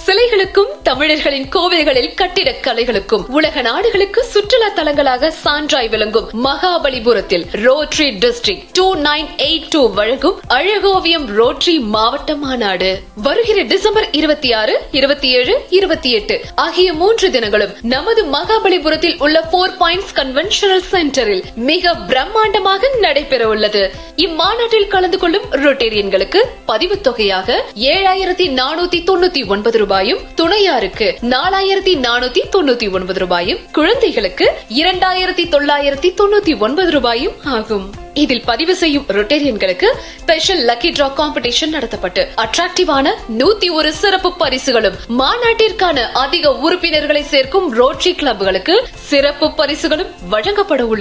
சிலைகளுக்கும் தமிழர்களின் கோவில்களில் கட்டிடக் கலைகளுக்கும் உலக நாடுகளுக்கு சுற்றுலா தலங்களாக சான்றாய் விளங்கும் மகாபலிபுரத்தில் rotary district two nine eight two வழங்கும் அழகோவியம் ரோட்டரி மாவட்ட மாநாடு வருகிற டிசம்பர் இருபத்தி ஆறு இருபத்தி ஏழு இருபத்தி எட்டு ஆகிய மூன்று தினங்களும் நமது மகாபலிபுரத்தில் உள்ள போர் பாயிண்ட்ஸ் கன்வென்ஷனல் சென்டரில் மிக பிரம்மாண்டமாக நடைபெற உள்ளது இம்மாநாட்டில் கலந்து கொள்ளும் ரொட்டேரியன்களுக்கு பதிவு தொகையாக ஏழாயிரத்தி நானூத்தி தொண்ணூத்தி ஒன்பது ரூபாயும் துணையாருக்கு நாலாயிரத்தி நானூத்தி தொண்ணூத்தி ஒன்பது ரூபாயும் குழந்தைகளுக்கு இரண்டாயிரத்தி தொள்ளாயிரத்தி தொண்ணூத்தி ஒன்பது ரூபாயும் ஆகும் இதில் பதிவு செய்யும் ரொட்டேரியன்களுக்கு ஸ்பெஷல் லக்கி டிரா காம்படிஷன் நடத்தப்பட்டு அட்ராக்டிவான நூத்தி ஒரு சிறப்பு பரிசுகளும் மாநாட்டிற்கான அதிக உறுப்பினர்களை சேர்க்கும் ரோட்டரி கிளப்புகளுக்கு சிறப்பு பரிசுகளும் வழங்கப்பட உள்ளது